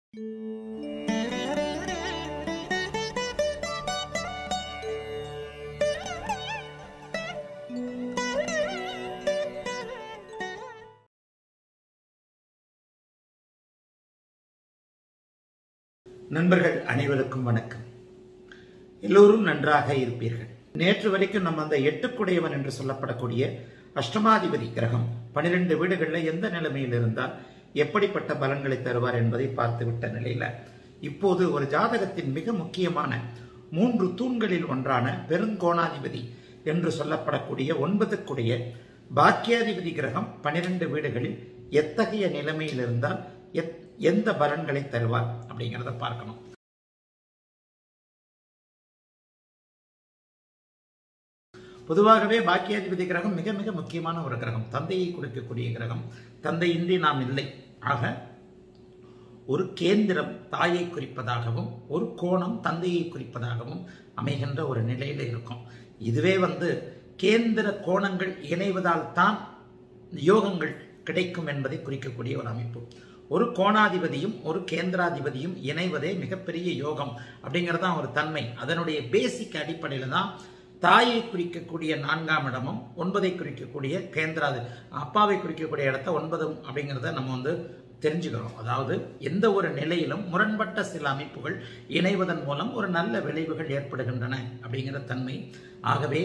நண்பர்கள் அனைவருக்கும் வணக்கம் எல்லோரும் நன்றாக இருப்பீர்கள் நேற்று வரைக்கும் நம்ம அந்த எட்டுக்குடையவன் என்று சொல்லப்படக்கூடிய அஷ்டமாதிபதி கிரகம் பனிரெண்டு வீடுகளில் எந்த நிலைமையில் இருந்தால் எப்படிப்பட்ட பலன்களை தருவார் என்பதை பார்த்துவிட்ட நிலையில இப்போது ஒரு ஜாதகத்தின் மிக முக்கியமான மூன்று தூண்களில் ஒன்றான பெருங்கோணாதிபதி என்று சொல்லப்படக்கூடிய ஒன்பதுக்குடைய பாக்கியாதிபதி கிரகம் பனிரெண்டு வீடுகளில் எத்தகைய நிலைமையில் இருந்தால் எத்- எந்த பலன்களை தருவார் அப்படிங்கிறத பார்க்கணும் பொதுவாகவே பாக்கியாதிபதி கிரகம் மிக மிக முக்கியமான ஒரு கிரகம் தந்தையை கொடுக்கக்கூடிய கிரகம் தந்தை இன்றி நாம் இல்லை ஆக ஒரு கேந்திரம் தாயை குறிப்பதாகவும் ஒரு கோணம் தந்தையை குறிப்பதாகவும் அமைகின்ற ஒரு நிலையில இருக்கும் இதுவே வந்து கேந்திர கோணங்கள் இணைவதால் தான் யோகங்கள் கிடைக்கும் என்பதை குறிக்கக்கூடிய ஒரு அமைப்பு ஒரு கோணாதிபதியும் ஒரு கேந்திராதிபதியும் இணைவதே மிகப்பெரிய யோகம் அப்படிங்கிறது தான் ஒரு தன்மை அதனுடைய பேசிக் அடிப்படையில் தான் தாயை குறிக்கக்கூடிய நான்காம் இடமும் ஒன்பதை குறிக்கக்கூடிய கேந்திராதி அப்பாவை குறிக்கக்கூடிய இடத்த ஒன்பதும் அப்படிங்கிறத நம்ம வந்து தெரிஞ்சுக்கிறோம் அதாவது எந்த ஒரு நிலையிலும் முரண்பட்ட சில அமைப்புகள் இணைவதன் மூலம் ஒரு நல்ல விளைவுகள் ஏற்படுகின்றன அப்படிங்கிற தன்மை ஆகவே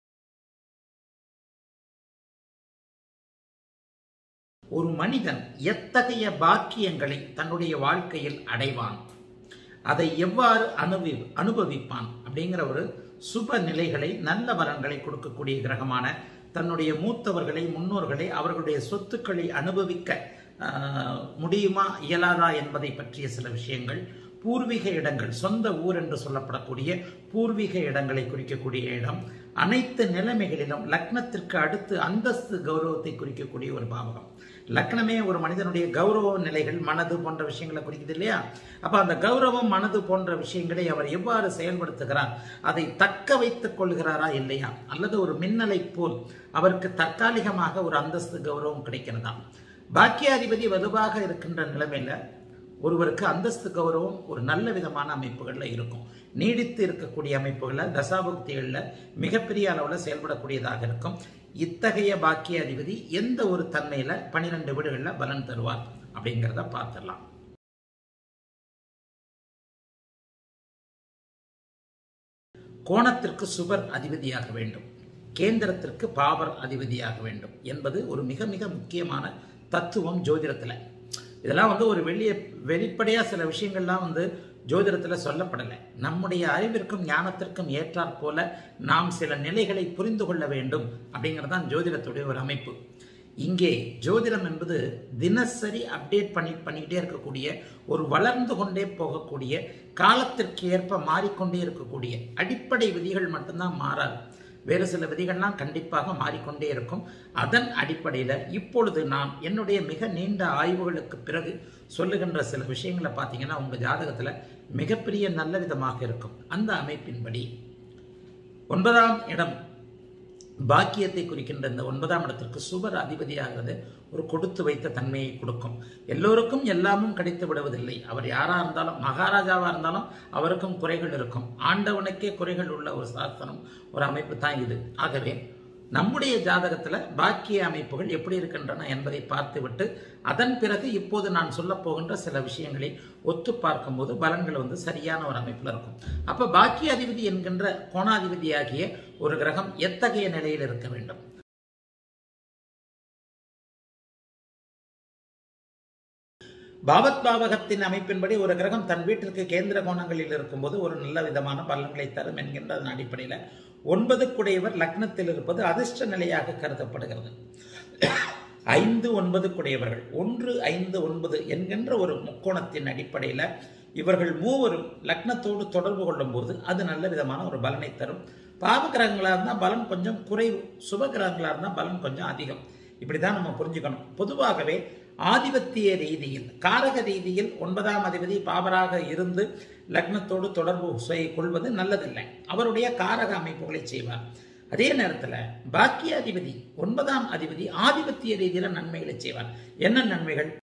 ஒரு மனிதன் எத்தகைய பாக்கியங்களை தன்னுடைய வாழ்க்கையில் அடைவான் அதை எவ்வாறு அனுபவி அனுபவிப்பான் அப்படிங்கிற ஒரு சுப நிலைகளை நல்ல பலன்களை கொடுக்கக்கூடிய கிரகமான தன்னுடைய மூத்தவர்களை முன்னோர்களை அவர்களுடைய சொத்துக்களை அனுபவிக்க ஆஹ், முடியுமா இயலாதா என்பதை பற்றிய சில விஷயங்கள் பூர்வீக இடங்கள் சொந்த ஊர் என்று சொல்லப்படக்கூடிய பூர்வீக இடங்களை குறிக்கக்கூடிய இடம் அனைத்து நிலைமைகளிலும் லக்னத்திற்கு அடுத்து அந்தஸ்து கௌரவத்தை குறிக்கக்கூடிய ஒரு பாவகம் லக்னமே ஒரு மனிதனுடைய கௌரவ நிலைகள் மனது போன்ற விஷயங்களை குறிக்குது இல்லையா அப்ப அந்த கௌரவம் மனது போன்ற விஷயங்களை அவர் எவ்வாறு செயல்படுத்துகிறார் அதை தக்க வைத்துக் கொள்கிறாரா இல்லையா அல்லது ஒரு மின்னலை போல் அவருக்கு தற்காலிகமாக ஒரு அந்தஸ்து கௌரவம் கிடைக்கிறதா பாக்கியாதிபதி வலுவாக இருக்கின்ற நிலைமையில ஒருவருக்கு அந்தஸ்து கௌரவம் ஒரு நல்ல விதமான அமைப்புகளில் இருக்கும் நீடித்து இருக்கக்கூடிய அமைப்புகளில் தசாபுக்திகளில் மிகப்பெரிய அளவில் செயல்படக்கூடியதாக இருக்கும் இத்தகைய பாக்கிய அதிபதி எந்த ஒரு தன்மையில் பன்னிரெண்டு வீடுகளில் பலன் தருவார் அப்படிங்கிறத பார்த்துடலாம் கோணத்திற்கு சுபர் அதிபதியாக வேண்டும் கேந்திரத்திற்கு பாவர் அதிபதியாக வேண்டும் என்பது ஒரு மிக மிக முக்கியமான தத்துவம் ஜோதிடத்தில் இதெல்லாம் வந்து ஒரு வெளிய வெளிப்படையாக சில விஷயங்கள்லாம் வந்து ஜோதிடத்தில் சொல்லப்படலை நம்முடைய அறிவிற்கும் ஞானத்திற்கும் ஏற்றாற் போல நாம் சில நிலைகளை புரிந்து கொள்ள வேண்டும் அப்படிங்கிறது தான் ஜோதிடத்துடைய ஒரு அமைப்பு இங்கே ஜோதிடம் என்பது தினசரி அப்டேட் பண்ணி பண்ணிக்கிட்டே இருக்கக்கூடிய ஒரு வளர்ந்து கொண்டே போகக்கூடிய காலத்திற்கு ஏற்ப மாறிக்கொண்டே இருக்கக்கூடிய அடிப்படை விதிகள் மட்டும்தான் மாறாது வேறு சில விதிகள்லாம் கண்டிப்பாக மாறிக்கொண்டே இருக்கும் அதன் அடிப்படையில் இப்பொழுது நான் என்னுடைய மிக நீண்ட ஆய்வுகளுக்கு பிறகு சொல்லுகின்ற சில விஷயங்களை பார்த்தீங்கன்னா உங்கள் ஜாதகத்தில் மிகப்பெரிய நல்ல விதமாக இருக்கும் அந்த அமைப்பின்படி ஒன்பதாம் இடம் பாக்கியத்தை குறிக்கின்ற இந்த ஒன்பதாம் இடத்திற்கு சுபர் அதிபதியாகிறது ஒரு கொடுத்து வைத்த தன்மையை கொடுக்கும் எல்லோருக்கும் எல்லாமும் கிடைத்து விடுவதில்லை அவர் யாரா இருந்தாலும் மகாராஜாவா இருந்தாலும் அவருக்கும் குறைகள் இருக்கும் ஆண்டவனுக்கே குறைகள் உள்ள ஒரு சாஸ்திரம் ஒரு அமைப்பு தான் இது ஆகவே நம்முடைய ஜாதகத்துல பாக்கிய அமைப்புகள் எப்படி இருக்கின்றன என்பதை பார்த்துவிட்டு அதன் பிறகு இப்போது நான் சொல்ல போகின்ற சில விஷயங்களை ஒத்து பார்க்கும்போது பலன்கள் வந்து சரியான ஒரு அமைப்பில் இருக்கும் அப்ப பாக்கிய அதிபதி என்கின்ற கோணாதிபதியாகிய ஒரு கிரகம் எத்தகைய நிலையில் இருக்க வேண்டும் பாவத் பாவகத்தின் அமைப்பின்படி ஒரு கிரகம் தன் வீட்டிற்கு கேந்திர கோணங்களில் இருக்கும்போது ஒரு நல்ல விதமான பலன்களை தரும் என்கின்றதன் அடிப்படையில் ஒன்பதுக்குடையவர் லக்னத்தில் இருப்பது அதிர்ஷ்ட நிலையாக கருதப்படுகிறது ஐந்து ஒன்பது குடையவர்கள் ஒன்று ஐந்து ஒன்பது என்கின்ற ஒரு முக்கோணத்தின் அடிப்படையில் இவர்கள் மூவரும் லக்னத்தோடு தொடர்பு கொள்ளும்போது அது நல்ல விதமான ஒரு பலனை தரும் பாவ கிரகங்களாக இருந்தால் பலன் கொஞ்சம் குறைவு சுப கிரகங்களாக இருந்தால் பலன் கொஞ்சம் அதிகம் இப்படி தான் நம்ம புரிஞ்சுக்கணும் பொதுவாகவே ஆதிபத்திய ரீதியில் காரக ரீதியில் ஒன்பதாம் அதிபதி பாவராக இருந்து லக்னத்தோடு தொடர்பு செய்- கொள்வது நல்லதில்லை அவருடைய காரக அமைப்புகளை செய்வார் அதே நேரத்தில் பாக்கிய அதிபதி ஒன்பதாம் அதிபதி ஆதிபத்திய ரீதியில் நன்மைகளை செய்வார் என்ன நன்மைகள்